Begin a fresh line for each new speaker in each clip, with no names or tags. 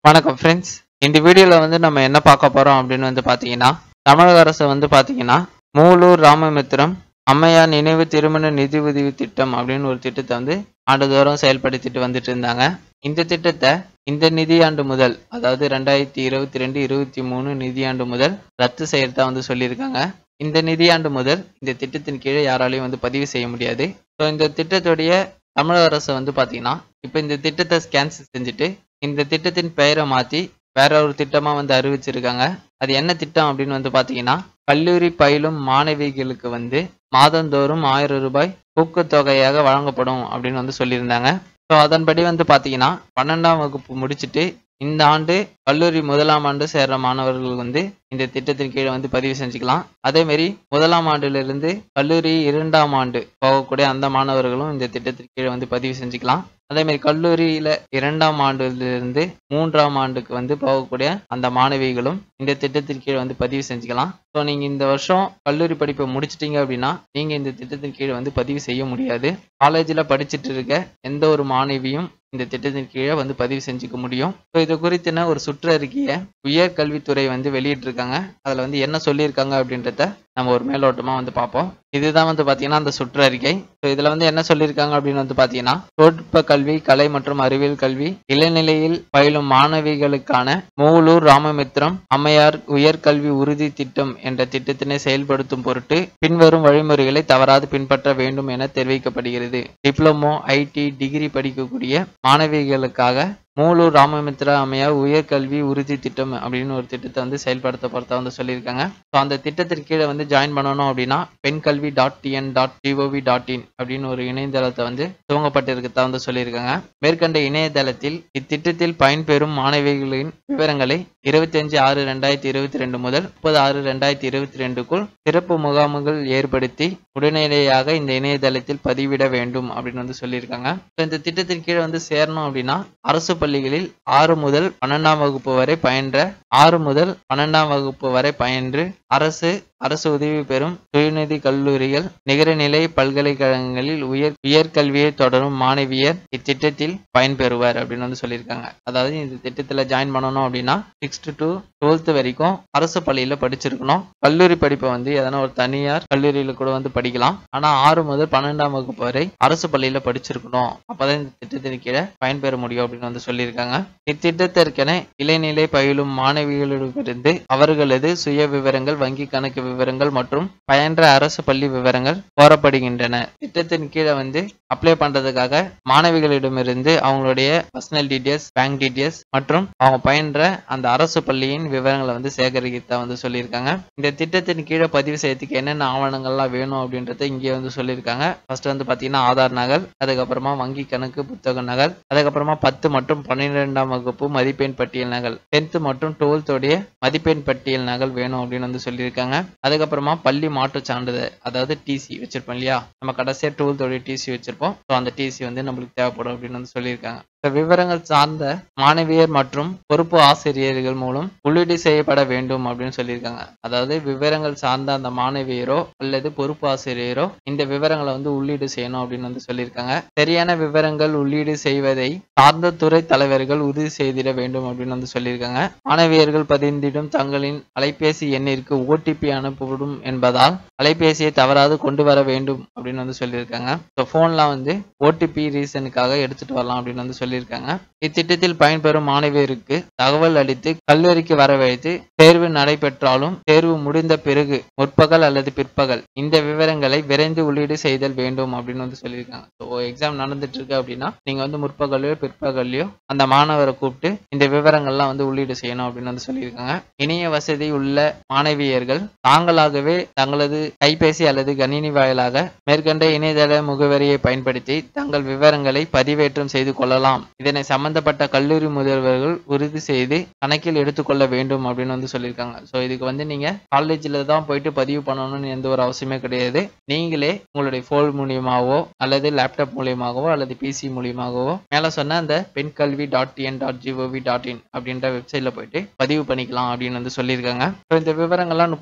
வணக்கம் ஃப்ரெண்ட்ஸ் இந்த வீடியோவில் வந்து நம்ம என்ன பார்க்க போகிறோம் அப்படின்னு வந்து பார்த்தீங்கன்னா தமிழக அரசு வந்து பார்த்தீங்கன்னா மூலூர் ராமமித்திரம் அம்மையார் நினைவு திருமண நிதி உதவி திட்டம் அப்படின்னு ஒரு திட்டத்தை வந்து ஆண்டுதோறும் செயல்படுத்திட்டு வந்துட்டு இருந்தாங்க இந்த திட்டத்தை இந்த நிதியாண்டு முதல் அதாவது ரெண்டாயிரத்தி இருபத்தி ரெண்டு இருபத்தி மூணு நிதியாண்டு முதல் ரத்து செய்யறதா வந்து சொல்லியிருக்காங்க இந்த நிதியாண்டு முதல் இந்த திட்டத்தின் கீழே யாராலையும் வந்து பதிவு செய்ய முடியாது ஸோ இந்த திட்டத்துடைய தமிழக அரசு வந்து பார்த்தீங்கன்னா இப்போ இந்த திட்டத்தை கேன்சல் செஞ்சுட்டு இந்த திட்டத்தின் பெயரை மாற்றி வேற ஒரு திட்டமாக வந்து அறிவிச்சிருக்காங்க அது என்ன திட்டம் அப்படின்னு வந்து பார்த்தீங்கன்னா கல்லூரி பயிலும் மாணவிகளுக்கு வந்து மாதந்தோறும் ஆயிரம் ரூபாய் ஊக்கத்தொகையாக வழங்கப்படும் அப்படின்னு வந்து சொல்லியிருந்தாங்க ஸோ அதன்படி வந்து பார்த்தீங்கன்னா பன்னெண்டாம் வகுப்பு முடிச்சுட்டு இந்த ஆண்டு கல்லூரி முதலாம் ஆண்டு சேர்ற மாணவர்கள் வந்து இந்த திட்டத்தின் கீழே வந்து பதிவு செஞ்சுக்கலாம் அதே மாதிரி முதலாம் ஆண்டிலிருந்து கல்லூரி இரண்டாம் ஆண்டு போகக்கூடிய அந்த மாணவர்களும் இந்த திட்டத்தின் கீழே வந்து பதிவு செஞ்சுக்கலாம் அதே மாதிரி கல்லூரியில இரண்டாம் ஆண்டிலிருந்து மூன்றாம் ஆண்டுக்கு வந்து போகக்கூடிய அந்த மாணவிகளும் இந்த திட்டத்தின் கீழே வந்து பதிவு செஞ்சுக்கலாம் ஸோ நீங்க இந்த வருஷம் கல்லூரி படிப்பை முடிச்சிட்டீங்க அப்படின்னா நீங்க இந்த திட்டத்தின் கீழே வந்து பதிவு செய்ய முடியாது காலேஜில் படிச்சுட்டு இருக்க எந்த ஒரு மாணவியும் இந்த திட்டத்தின் கீழே வந்து பதிவு செஞ்சுக்க முடியும் ஸோ இது குறித்தின ஒரு சுற்றறிக்கையை உயர்கல்வித்துறை வந்து வெளியிட்டிருக்காங்க அதில் வந்து என்ன சொல்லியிருக்காங்க அப்படின்றத நம்ம ஒரு மேலோட்டமாக வந்து பார்ப்போம் இதுதான் வந்து பார்த்தீங்கன்னா அந்த சுற்றறிக்கை ஸோ இதில் வந்து என்ன சொல்லியிருக்காங்க அப்படின்னு வந்து பார்த்தீங்கன்னா தொழில்நுட்ப கல்வி கலை மற்றும் அறிவியல் கல்வி இளநிலையில் பயிலும் மாணவிகளுக்கான மூலூர் ராமமித்திரம் அம்மையார் உயர்கல்வி உறுதி திட்டம் என்ற திட்டத்தினை செயல்படுத்தும் பொருட்டு பின்வரும் வழிமுறைகளை தவறாது பின்பற்ற வேண்டும் என தெரிவிக்கப்படுகிறது டிப்ளமோ ஐடி டிகிரி படிக்கக்கூடிய மாணவிகளுக்காக மூலூர் ராமமித்ரா அம்மையார் உயர்கல்வி உறுதி திட்டம் அப்படின்னு ஒரு திட்டத்தை வந்து செயல்படுத்த பொறுத்த வந்து சொல்லியிருக்காங்க ஸோ அந்த திட்டத்திற்கு கீழே வந்து ஜாயின் பண்ணணும் அப்படின்னா பெண் கல்வி dot TN dot GOV dot in அப்படின்னு ஒரு இணையதளத்தை வந்து துவங்கப்பட்டிருக்கதா வந்து சொல்லியிருக்காங்க மேற்கண்ட இணையதளத்தில் இத்திட்டத்தில் பயன்பெறும் மாணவிகளின் விவரங்களை இருபத்தி அஞ்சு ஆறு ரெண்டாயிரத்தி இருபத்தி ரெண்டு முதல் முப்பது ஆறு ரெண்டாயிரத்தி இருபத்தி ரெண்டுக்குள் சிறப்பு முகாம்கள் ஏற்படுத்தி உடனடியாக இந்த இணையதளத்தில் பதிவிட வேண்டும் அப்படின்னு வந்து சொல்லியிருக்காங்க ஸோ இந்த திட்டத்தின் கீழே வந்து சேரணும் அப்படின்னா அரசு பள்ளிகளில் ஆறு முதல் பன்னெண்டாம் வகுப்பு வரை பயின்ற ஆறு முதல் பன்னெண்டாம் வகுப்பு வரை பயின்று அரசு அரசு உதவி பெறும் சுயநிதி கல்லூரிகள் நிகரநிலை பல்கலைக்கழகங்களில் உயர் உயர்கல்வியை தொடரும் மாணவியர் இத்திட்டத்தில் பயன்பெறுவர் அப்படின்னு வந்து சொல்லியிருக்காங்க அதாவது இந்த திட்டத்தில் ஜாயின் பண்ணணும் அப்படின்னா சிக்ஸ்த் டு டுவெல்த் வரைக்கும் அரசு பள்ளியில படிச்சிருக்கணும் கல்லூரி படிப்பை வந்து எதனா ஒரு தனியார் கல்லூரியில கூட வந்து படிக்கலாம் ஆனா ஆறு முதல் பன்னெண்டாம் வகுப்பு வரை அரசு பள்ளியில படிச்சிருக்கணும் அப்பதான் இந்த திட்டத்தின் கீழே பயன்பெற முடியும் அப்படின்னு வந்து சொல்லியிருக்காங்க இத்திட்டத்திற்கென இளைநிலை பயிலும் மாணவிகளிடமிருந்து அவர்களது சுய விவரங்கள் வங்கி கணக்கு விவரங்கள் மற்றும் பயின்ற அரசு பள்ளி விவரங்கள் கோரப்படுகின்றன திட்டத்தின் கீழே வந்து அப்ளை பண்றதுக்காக மாணவிகளிடமிருந்து அவங்களுடைய பர்சனல் டீடைல்ஸ் பேங்க் டீடைல்ஸ் மற்றும் அவங்க பயின்ற அந்த அரசு பள்ளியின் விவரங்களை வந்து சேகரிக்க வந்து சொல்லியிருக்காங்க இந்த திட்டத்தின் கீழே பதிவு செய்யறதுக்கு என்னென்ன ஆவணங்கள்லாம் வேணும் அப்படின்றத இங்கே வந்து சொல்லியிருக்காங்க ஃபர்ஸ்ட் வந்து பார்த்தீங்கன்னா ஆதார் நகல் அதுக்கப்புறமா வங்கி கணக்கு புத்தக நகல் அதுக்கப்புறமா பத்து மற்றும் பன்னிரெண்டாம் வகுப்பு மதிப்பெண் பட்டியல் நகல் டென்த் மற்றும் டுவெல்த்தோடைய மதிப்பெண் பட்டியல் நகல் வேணும் அப்படின்னு வந்து சொல்லியிருக்காங்க அதுக்கப்புறமா பள்ளி மாற்றுச் சான்றிதழ் அதாவது டிசி வச்சிருப்போம் இல்லையா நம்ம கடைசியாக டுவெல்த்தோடைய டிசி வச்சிருப்போம் ஸோ அந்த டிசி வந்து நம்மளுக்கு தேவைப்படும் அப்படின்னு வந்து சொல்லியிருக்காங்க இந்த விவரங்கள் சார்ந்த மாணவியர் மற்றும் பொறுப்பு ஆசிரியர்கள் மூலம் உள்ளீடு செய்யப்பட வேண்டும் அப்படின்னு சொல்லியிருக்காங்க அதாவது விவரங்கள் சார்ந்த அந்த மாணவியரோ அல்லது பொறுப்பு ஆசிரியரோ இந்த விவரங்களை வந்து உள்ளீடு செய்யணும் அப்படின்னு வந்து சொல்லியிருக்காங்க சரியான விவரங்கள் உள்ளீடு செய்வதை சார்ந்த துறை தலைவர்கள் உறுதி செய்திட வேண்டும் அப்படின்னு வந்து சொல்லியிருக்காங்க மாணவியர்கள் பதிந்திடும் தங்களின் அலைபேசி எண்ணிற்கு ஓடிபி அனுப்பப்படும் என்பதால் அலைபேசியை தவறாது கொண்டு வர வேண்டும் அப்படின்னு வந்து சொல்லியிருக்காங்க ஸோ ஃபோன்லாம் வந்து ஓடிபி ரீசனுக்காக எடுத்துட்டு வரலாம் அப்படின்னு வந்து சொல்லியிருக்காங்க இத்திட்டத்தில் பயன்பெறும் மாணவியருக்கு தகவல் அளித்து கல்லூரிக்கு வரவழைத்து தேர்வு நடைபெற்றாலும் தேர்வு முடிந்த பிறகு முற்பகல் அல்லது பிற்பகல் இந்த விவரங்களை விரைந்து உள்ளீடு செய்தல் வேண்டும் அப்படின்னு வந்து சொல்லியிருக்காங்க ஸோ எக்ஸாம் நடந்துட்டு இருக்கு அப்படின்னா நீங்க வந்து முற்பகலையோ பிற்பகல்லையோ அந்த மாணவரை கூப்பிட்டு இந்த விவரங்கள்லாம் வந்து உள்ளீடு செய்யணும் அப்படின்னு வந்து சொல்லியிருக்காங்க இணைய வசதி உள்ள மாணவியர்கள் தாங்களாகவே தங்களது கைபேசி அல்லது கணினி வாயிலாக மேற்கண்ட இணையதள முகவரியை பயன்படுத்தி தங்கள் விவரங்களை பதிவேற்றம் செய்து கொள்ளலாம் இதனை சம்பந்தப்பட்ட கல்லூரி முதல்வர்கள் உறுதி செய்து கணக்கில் எடுத்துக்கொள்ள வேண்டும் அப்படின்னு வந்து சொல்லியிருக்காங்க ஸோ இதுக்கு வந்து நீங்க காலேஜில் தான் போயிட்டு பதிவு பண்ணணும்னு எந்த ஒரு அவசியமே கிடையாது நீங்களே உங்களுடைய ஃபோன் மூலியமாகவோ அல்லது லேப்டாப் மூலியமாகவோ அல்லது பிசி மூலியமாகவோ மேலே சொன்ன அந்த பெண் கல்வி dot TN dot GOV dot in அப்படின்ற வெப்சைட்ல போயிட்டு பதிவு பண்ணிக்கலாம் அப்படின்னு வந்து சொல்லியிருக்காங்க ஸோ இந்த விவரங்கள்லாம் முப்பது ஆறு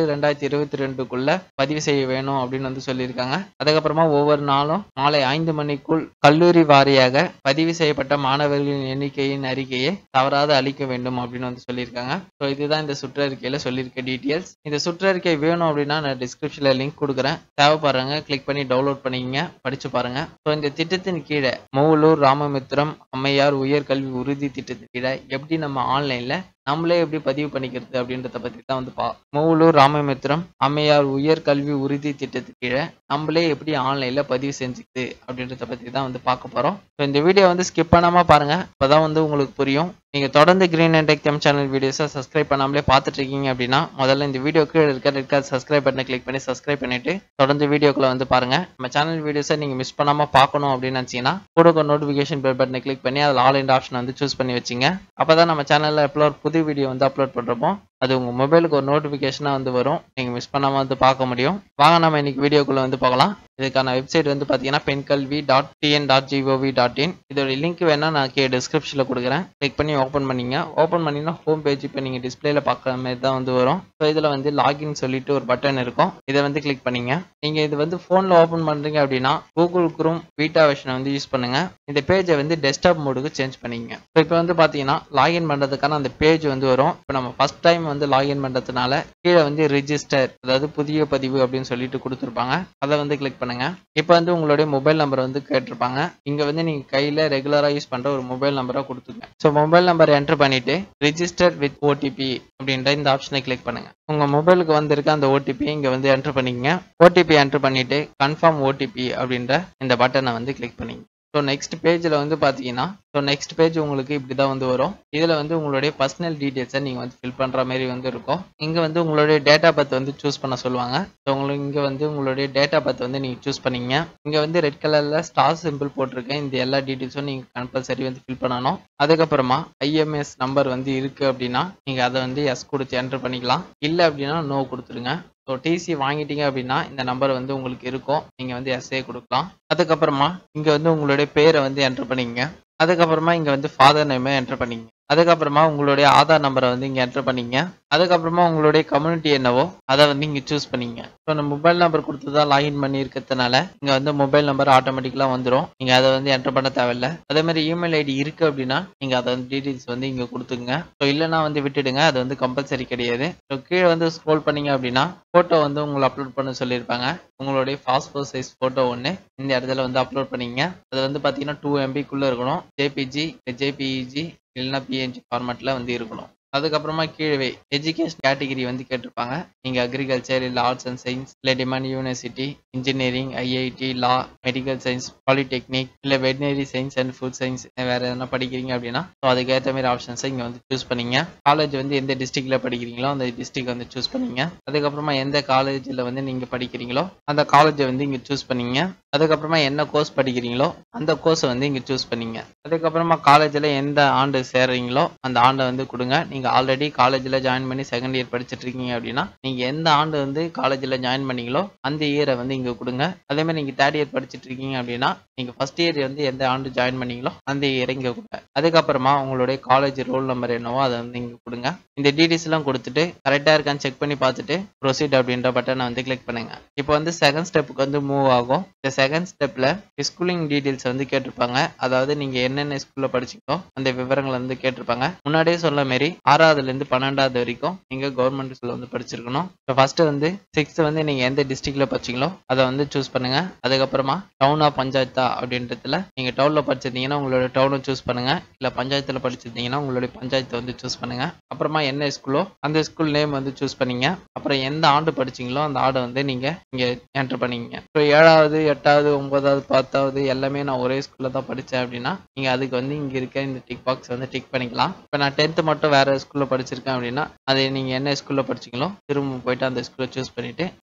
ரெண்டாயிரத்தி இருபத்தி ரெண்டுக்குள்ள பதிவு செய்ய வேணும் அப்படின்னு வந்து சொல்லியிருக்காங்க அதுக்கப்புறமா ஒவ்வொரு நாளும் மாலை ஐந்து மணிக்குள் கல்லூரி வாரியாக பதிவு செய்யப்பட்ட மாணவர்களின் எண்ணிக்கையின் அறிக்கையை தவறாது அளிக்க வேண்டும் அப்படின்னு வந்து சொல்லியிருக்காங்க ஸோ இதுதான் இந்த சுற்றறிக்கையில சொல்லியிருக்க டீட்டெயில்ஸ் இந்த சுற்றறிக்கை வேணும் அப்படின்னா நான் டிஸ்கிரிப்ஷன்ல லிங்க் கொடுக்குறேன் தேவைப்படுறவங்க கிளிக் பண்ணி டவுன்லோட் பண்ணிக்கங்க படிச்சு பாருங்க ஸோ இந்த திட்டத்தின் கீழே மூவலூர் ராமமித்திரம் அம்மையார் உயர்கல்வி உறுதி திட்டத்தின் கீழே எப்படி நம்ம ஆன்லைன்ல நம்மளே எப்படி பதிவு பண்ணிக்கிறது அப்படின்றத பத்தி தான் வந்து பா மூவலூர் ராமமித்திரம் அம்மையார் உயர் கல்வி உறுதி திட்டத்துக்கு கீழே நம்மளே எப்படி ஆன்லைன்ல பதிவு செஞ்சுக்குது அப்படின்றத பத்தி தான் வந்து பார்க்க போறோம் ஸோ இந்த வீடியோ வந்து ஸ்கிப் பண்ணாம பாருங்க அப்பதான் வந்து உங்களுக்கு புரியும் நீங்க தொடர்ந்து கிரீன் அண்ட் டெக் சேனல் வீடியோஸை சப்ஸ்கிரைப் பண்ணாமலே பார்த்துட்டு இருக்கீங்க அப்படின்னா முதல்ல இந்த வீடியோ கீழே இருக்க ரெட் கலர் சப்ஸ்கிரைப் பட்டனை கிளிக் பண்ணி சப்ஸ்கிரைப் பண்ணிட்டு தொடர்ந்து வீடியோக்குள்ள வந்து பாருங்க நம்ம சேனல் வீடியோஸை நீங்க மிஸ் பண்ணாம பார்க்கணும் அப்படின்னு நினைச்சீங்கன்னா கூட நோட்டிஃபிகேஷன் பெல் பட்டனை கிளிக் பண்ணி அதில் ஆல் இண்ட் ஆப்ஷன் வந்து சூஸ் பண்ணி வச்சுங்க அப்பதான் நம்ம சேனல்ல அப்லோட் புது வீடியோ வந்து அப்லோட் பண்றப்போ அது உங்க மொபைலுக்கு ஒரு நோட்டிஃபிகேஷனாக வந்து வரும் நீங்க மிஸ் பண்ணாம வந்து பார்க்க முடியும் வாங்க நம்ம இன்னைக்கு வீடியோக்குள்ள வந்து பார்க்கலாம் இதுக்கான வெப்சைட் வந்து பார்த்தீங்கன்னா பெண்கல்வி dot TN dot GOV dot in இதோட லிங்க் வேணா நான் கே டிஸ்கிரிப்ஷனில் கொடுக்குறேன் கிளிக் பண்ணி ஓப்பன் பண்ணிங்க ஓப்பன் பண்ணிங்கன்னா ஹோம் பேஜ் இப்போ நீங்கள் டிஸ்பிளேல பார்க்குற மாதிரி தான் வந்து வரும் ஸோ இதில் வந்து லாகின் சொல்லிட்டு ஒரு பட்டன் இருக்கும் இதை வந்து கிளிக் பண்ணிங்க நீங்கள் இது வந்து ஃபோனில் ஓப்பன் பண்ணுறீங்க அப்படின்னா கூகுள் குரோம் வீட்டா வெர்ஷனை வந்து யூஸ் பண்ணுங்க இந்த பேஜை வந்து டெஸ்க்டாப் மோடுக்கு சேஞ்ச் பண்ணிங்க ஸோ இப்போ வந்து பார்த்தீங்கன்னா லாகின் பண்ணுறதுக்கான அந்த பேஜ் வந்து வரும் இப்போ நம்ம ஃபர்ஸ்ட் டைம் வந்து லாகின் பண்ணுறதுனால கீழே வந்து ரிஜிஸ்டர் அதாவது புதிய பதிவு அப்படின்னு சொல்லிட்டு கொடுத்துருப்பாங்க அதை வந்து கிளிக் பண்ணுங்க இப்போ வந்து உங்களுடைய மொபைல் நம்பர் வந்து கேட்டிருப்பாங்க இங்க வந்து நீங்க கையில ரெகுலரா யூஸ் பண்ற ஒரு மொபைல் நம்பரை கொடுத்துங்க ஸோ மொபைல் நம்பர் என்டர் பண்ணிட்டு ரிஜிஸ்டர் வித் ஓடிபி அப்படின்ற இந்த ஆப்ஷனை கிளிக் பண்ணுங்க உங்க மொபைலுக்கு வந்திருக்க அந்த ஓடிபி இங்க வந்து என்டர் பண்ணிக்கங்க ஓடிபி என்டர் பண்ணிட்டு கன்ஃபார்ம் ஓடிபி அப்படின்ற இந்த பட்டனை வந்து கிளிக் பண்ணிங்க ஸோ நெக்ஸ்ட் பேஜில் வந்து பார்த்தீங்கன்னா ஸோ நெக்ஸ்ட் பேஜ் உங்களுக்கு இப்படி தான் வந்து வரும் இதில் வந்து உங்களுடைய பர்சனல் டீட்டெயில்ஸை நீங்கள் வந்து ஃபில் பண்ணுற மாதிரி வந்து இருக்கும் இங்கே வந்து உங்களுடைய டேட்டா பர்த் வந்து சூஸ் பண்ண சொல்லுவாங்க ஸோ உங்களுக்கு இங்கே வந்து உங்களுடைய டேட்டா பர்த் வந்து நீங்கள் சூஸ் பண்ணீங்க இங்கே வந்து ரெட் கலரில் ஸ்டார் சிம்பிள் போட்டிருக்கேன் இந்த எல்லா டீட்டெயில்ஸும் நீங்கள் கம்பல்சரி வந்து ஃபில் பண்ணணும் அதுக்கப்புறமா ஐஎம்எஸ் நம்பர் வந்து இருக்குது அப்படின்னா நீங்கள் அதை வந்து எஸ் கொடுத்து என்டர் பண்ணிக்கலாம் இல்லை அப்படின்னா நோ கொடுத்துருங்க ஸோ டிசி வாங்கிட்டீங்க அப்படின்னா இந்த நம்பர் வந்து உங்களுக்கு இருக்கும் நீங்கள் வந்து எஸ்ஏ கொடுக்கலாம் அதுக்கப்புறமா இங்கே வந்து உங்களுடைய பேரை வந்து என்டர் பண்ணிக்கங்க அதுக்கப்புறமா இங்கே வந்து ஃபாதர் நேமை என்டர் பண்ணிங்க அதுக்கப்புறமா உங்களுடைய ஆதார் நம்பரை வந்து இங்கே என்டர் பண்ணிங்க அதுக்கப்புறமா உங்களுடைய கம்யூனிட்டி என்னவோ அதை வந்து இங்கே சூஸ் பண்ணிங்க ஸோ நம்ம மொபைல் நம்பர் கொடுத்து தான் லாகின் பண்ணி இருக்கிறதுனால இங்கே வந்து மொபைல் நம்பர் ஆட்டோமேட்டிக்கலாக வந்துடும் நீங்கள் அதை வந்து என்டர் பண்ண தேவையில்ல அதே மாதிரி இமெயில் ஐடி இருக்குது அப்படின்னா நீங்கள் அதை வந்து டீட்டெயில்ஸ் வந்து இங்கே கொடுத்துங்க ஸோ இல்லைனா வந்து விட்டுடுங்க அது வந்து கம்பல்சரி கிடையாது ஸோ கீழே வந்து ஸ்க்ரோல் பண்ணீங்க அப்படின்னா ஃபோட்டோ வந்து உங்களை அப்லோட் பண்ண சொல்லியிருப்பாங்க உங்களுடைய பாஸ்போர்ட் சைஸ் ஃபோட்டோ ஒன்று இந்த இடத்துல வந்து அப்லோட் பண்ணிங்க அது வந்து பார்த்தீங்கன்னா டூ எம்பிக்குள்ளே இருக்கணும் ஜேபிஜி ஜேபிஇஜி இல்லைன்னா பிஎன்ஜி ஃபார்மேட்டில் வந்து இருக்கணும் அதுக்கப்புறமா கீழே எஜுகேஷன் கேட்டகிரி வந்து கேட்டிருப்பாங்க நீங்க அக்ரிகல்ச்சர் இல்லை ஆர்ட்ஸ் அண்ட் சயின்ஸ் இல்லை deemed university engineering IIT law medical science polytechnic இல்லை veterinary science and food science வேற எதனா படிக்கிறீங்க அப்படின்னா ஸோ அதுக்கேற்ற மாதிரி ஆப்ஷன்ஸை இங்கே வந்து சூஸ் பண்ணீங்க காலேஜ் வந்து எந்த டிஸ்ட்ரிக்ட்ல படிக்கிறீங்களோ அந்த டிஸ்ட்ரிக்ட் வந்து சூஸ் பண்ணீங்க அதுக்கப்புறமா எந்த காலேஜில் வந்து நீங்க படிக்கிறீங்களோ அந்த காலேஜை வந்து இங்கே சூஸ் பண்ணீங்க அதுக்கப்புறமா என்ன கோர்ஸ் படிக்கிறீங்களோ அந்த கோர்ஸை வந்து இங்கே சூஸ் பண்ணீங்க அதுக்கப்புறமா காலேஜில் எந்த ஆண்டு சேர்றீங்களோ அந்த ஆண்டை வந்து கொடுங்க நீங்கள் ஆல்ரெடி காலேஜில் ஜாயின் பண்ணி செகண்ட் இயர் படிச்சுட்டு இருக்கீங்க அப்படின்னா நீங்கள் எந்த ஆண்டு வந்து காலேஜில் ஜாயின் பண்ணீங்களோ அந்த இயரை வந்து இங்கே கொடுங்க அதே மாதிரி நீங்கள் தேர்ட் இயர் படிச்சுட்டு இருக்கீங்க அப்படின்னா நீங்கள் ஃபர்ஸ்ட் இயர் வந்து எந்த ஆண்டு ஜாயின் பண்ணீங்களோ அந்த இயரை இங்கே கொடுங்க அதுக்கப்புறமா உங்களுடைய காலேஜ் ரோல் நம்பர் என்னவோ அதை வந்து இங்கே கொடுங்க இந்த டீட்டெயில்ஸ் எல்லாம் கொடுத்துட்டு கரெக்டாக இருக்கான்னு செக் பண்ணி பார்த்துட்டு ப்ரொசீட் அப்படின்ற பட்டனை வந்து கிளிக் பண்ணுங்க இப்போ வந்து செகண்ட் ஸ்டெப்புக்கு வந்து மூவ் ஆகும் இந்த செகண்ட் ஸ்டெப்ல ஸ்கூலிங் டீடைல்ஸ் வந்து கேட்டிருப்பாங்க அதாவது நீங்க என்னென்ன ஸ்கூல்ல படிச்சீங்களோ அந்த விவரங்களை வந்து கேட்டிருப்பாங்க முன்னாடியே சொன்ன மாரி ஆறாவதுல இருந்து பன்னெண்டாவது வரைக்கும் நீங்க கவர்மெண்ட் ஸ்கூல்ல வந்து படிச்சிருக்கணும் இப்போ ஃபர்ஸ்ட் வந்து சிக்ஸ்த் வந்து நீங்க எந்த டிஸ்ட்ரிக்ட்ல படிச்சீங்களோ அதை வந்து சூஸ் பண்ணுங்க அதுக்கப்புறமா டவுனா பஞ்சாயத்தா அப்படின்றதுல நீங்க டவுன்ல படிச்சிருந்தீங்கன்னா உங்களோட டவுனை சூஸ் பண்ணுங்க இல்ல பஞ்சாயத்துல படிச்சிருந்தீங்கன்னா உங்களுடைய பஞ்சாயத்தை வந்து சூஸ் பண்ணுங்க அப்புறமா என்ன ஸ்கூலோ அந்த ஸ்கூல் நேம் வந்து சூஸ் பண்ணீங்க அப்புறம் எந்த ஆண்டு படிச்சீங்களோ அந்த ஆண்டை வந்து நீங்க இங்க என்டர் பண்ணீங்க இப்போ ஏழாவது எட்டாவது ஒன்பதாவது பத்தாவது எல்லாமே நான் ஒரே ஸ்கூல்ல தான் படித்தேன் அப்படின்னா நீங்க அதுக்கு வந்து இங்க இருக்க இந்த டிக் பாக்ஸ் வந்து டிக் பண்ணிக்கலாம் இப்போ நான் டென்த்து மட்டும் வேற ஸ்கூல்ல படிச்சிருக்கேன் அப்படின்னா அதை நீங்க என்ன ஸ்கூல்ல படிச்சீங்களோ திரும்ப போயிட்டு அந்த ஸ்கூல்ல சூஸ் பண்ணிட்டு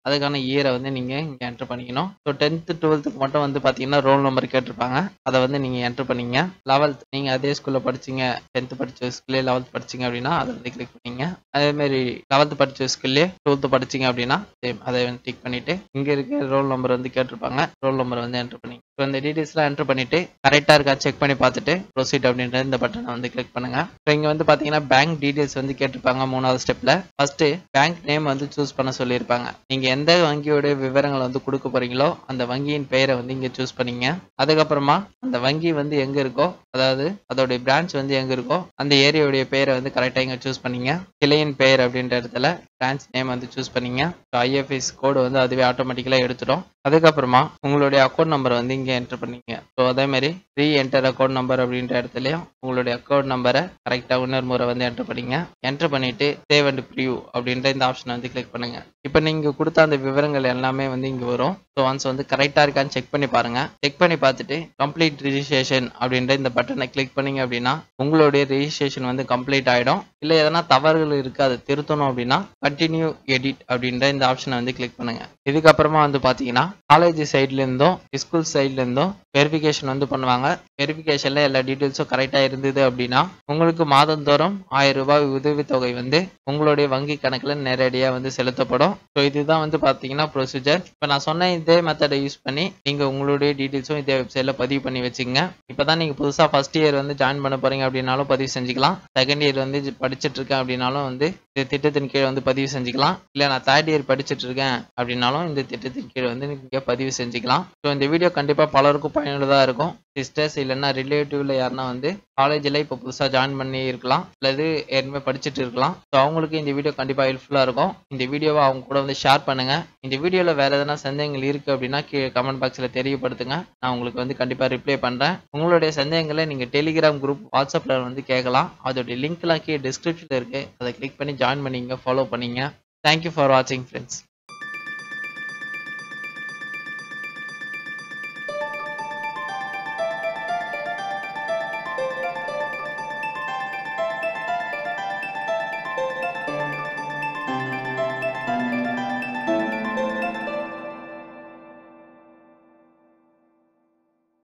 அதுக்கான இயரை வந்து நீங்கள் இங்கே என்ட்ரு பண்ணிக்கணும் ஸோ டென்த்து டுவெல்த்துக்கு மட்டும் வந்து பார்த்தீங்கன்னா ரோல் நம்பர் கேட்டிருப்பாங்க அதை வந்து நீங்கள் என்ட்ரு பண்ணிங்க லெவல்த் நீங்கள் அதே ஸ்கூலில் படிச்சீங்க டென்த்து படிச்ச ஸ்கூல்லே லெவல்த் படிச்சீங்க அப்படின்னா அதை வந்து கிளிக் பண்ணிங்க அதேமாரி லெவல்த்து படிச்ச ஸ்கூல்லே டுவெல்த்து படிச்சீங்க அப்படின்னா சேம் அதை வந்து டிக் பண்ணிவிட்டு இங்கே இருக்க ரோல் நம்பர் வந்து கேட்டிருப்பாங்க ரோல் நம்பர் வந்து என்ட்ரு பண்ணி ஸோ இந்த டீட்டெயில்ஸ்லாம் என்ட்ரு பண்ணிவிட்டு கரெக்டாக இருக்கா செக் பண்ணி பார்த்துட்டு ப்ரொசீட் அப்படின்ற இந்த பட்டனை வந்து கிளிக் பண்ணுங்க ஸோ இங்கே வந்து பார்த்தீங்கன்னா பேங்க் டீட்டெயில்ஸ் வந்து கேட்டிருப்பாங்க மூணாவது ஸ்டெப்பில் ஃபஸ்ட்டு பேங்க் நேம் வந்து சூஸ் பண்ண சொல்லியிருப்பாங்க நீங்கள் எந்த வங்கியோட விவரங்களை வந்து கொடுக்க போறீங்களோ அந்த வங்கியின் பெயரை வந்து இங்கே சூஸ் பண்ணீங்க அதுக்கப்புறமா அந்த வங்கி வந்து எங்கே இருக்கோ அதாவது அதோடைய பிரான்ச் வந்து எங்கே இருக்கோ அந்த ஏரியாவுடைய பெயரை வந்து கரெக்டாக இங்கே சூஸ் பண்ணீங்க கிளையின் பெயர் அப்படின்ற இடத்துல பிரான்ச் நேம் வந்து சூஸ் பண்ணீங்க ஐஎஃப்எஸ் கோடு வந்து அதுவே ஆட்டோமேட்டிக்கலாக எடுத்துடும் அதுக்கப்புறமா உங்களுடைய அக்கௌண்ட் நம்பர் வந்து இங்கே என்டர் பண்ணீங்க ஸோ அதே மாதிரி ரீ என்டர் அக்கௌண்ட் நம்பர் அப்படின்ற இடத்துலையும் உங்களுடைய அக்கௌண்ட் நம்பரை கரெக்டாக இன்னொரு முறை வந்து என்டர் பண்ணீங்க என்டர் பண்ணிட்டு சேவ் அண்ட் ப்ரியூ அப்படின்ற இந்த ஆப்ஷனை வந்து கிளிக் பண்ணுங்க இப்போ நீங்கள் கொடுத்த அந்த விவரங்கள் எல்லாமே வந்து இங்கே வரும் ஸோ ஒன்ஸ் வந்து கரெக்டாக இருக்கான்னு செக் பண்ணி பாருங்க செக் பண்ணி பார்த்துட்டு கம்ப்ளீட் ரிஜிஸ்ட்ரேஷன் அப்படின்ற இந்த பட்டனை கிளிக் பண்ணீங்க அப்படின்னா உங்களுடைய ரெஜிஸ்ட்ரேஷன் வந்து கம்ப்ளீட் ஆகிடும் இல்லை எதனா தவறுகள் இருக்கு அதை திருத்தணும் அப்படின்னா கண்டினியூ எடிட் அப்படின்ற இந்த ஆப்ஷனை வந்து கிளிக் பண்ணுங்க இதுக்கப்புறமா வந்து பார்த்தீங்கன்னா காலேஜ் சைட்லேருந்தும் ஸ்கூல் சைட்லேருந்தும் வெரிஃபிகேஷன் வந்து பண்ணுவாங்க வெரிஃபிகேஷனில் எல்லா டீட்டெயில்ஸும் கரெக்டாக இருந்தது அப்படின்னா உங்களுக்கு மாதந்தோறும் ஆயிரம் ரூபாய் உதவித்தொகை வந்து உங்களுடைய வங்கி கணக்கில் நேரடியாக வந்து செலுத்தப்படும் ஸோ இதுதான் வந்து பார்த்தீங்கன்னா ப்ரொசீஜர் இப்போ நான் சொன்ன இதே மெத்தடை யூஸ் பண்ணி நீங்கள் உங்களுடைய டீட்டெயில்ஸும் இதே வெப்சைட்டில் பதிவு பண்ணி வச்சுங்க இப்போ தான் நீங்கள் புதுசாக ஃபஸ்ட் இயர் வந்து ஜாயின் பண்ண போகிறீங்க அப்படின்னாலும் பதிவு செஞ்சுக்கலாம் செகண்ட் இயர் வந்து ஜி- படிச்சிட்டு இருக்கேன் அப்படின்னாலும் வந்து இந்த திட்டத்தின் கீழ் வந்து பதிவு செஞ்சுக்கலாம் இல்லை நான் தேர்ட் இயர் படிச்சிட்டு இருக்கேன் அப்படின்னாலும் இந்த திட்டத்தின் கீழ் வந்து நீங்கள் பதிவு செஞ்சுக்கலாம் ஸோ இந்த வீடியோ கண்டிப்பாக பலருக்கும் பயனுள்ளதாக இருக்கும் சிஸ்டர்ஸ் இல்லைன்னா ரிலேட்டிவ்ல யாருன்னா வந்து காலேஜில் இப்போ புதுசாக ஜாயின் பண்ணி இருக்கலாம் அல்லது ஏற்கனவே படிச்சுட்டு இருக்கலாம் ஸோ அவங்களுக்கு இந்த வீடியோ கண்டிப்பாக ஹெல்ப்ஃபுல்லாக இருக்கும் இந்த வீடியோவை அவங்க கூட வந்து ஷேர் பண்ணுங்க இந்த வீடியோவில் வேற எதனா சந்தேகங்கள் இருக்குது அப்படின்னா கீழே கமெண்ட் பாக்ஸில் தெரியப்படுத்துங்க நான் உங்களுக்கு வந்து கண்டிப்பாக ரிப்ளை பண்ணுறேன் உங்களுடைய சந்தேகங்களை நீங்கள் டெலிகிராம் குரூப் வாட்ஸ்அப்பில் வந்து கேட்கலாம் அதோடைய லிங்க்லாம் கீழே டிஸ்கிரிப்ஷனில் இருக்குது அதை கிளிக் பண்ணி ஜாயின் பண்ணிங்க ஃபாலோ பண்ணிங்க தேங்க்யூ ஃபார் வாட்சிங் ஃப்ரெண்ட்ஸ்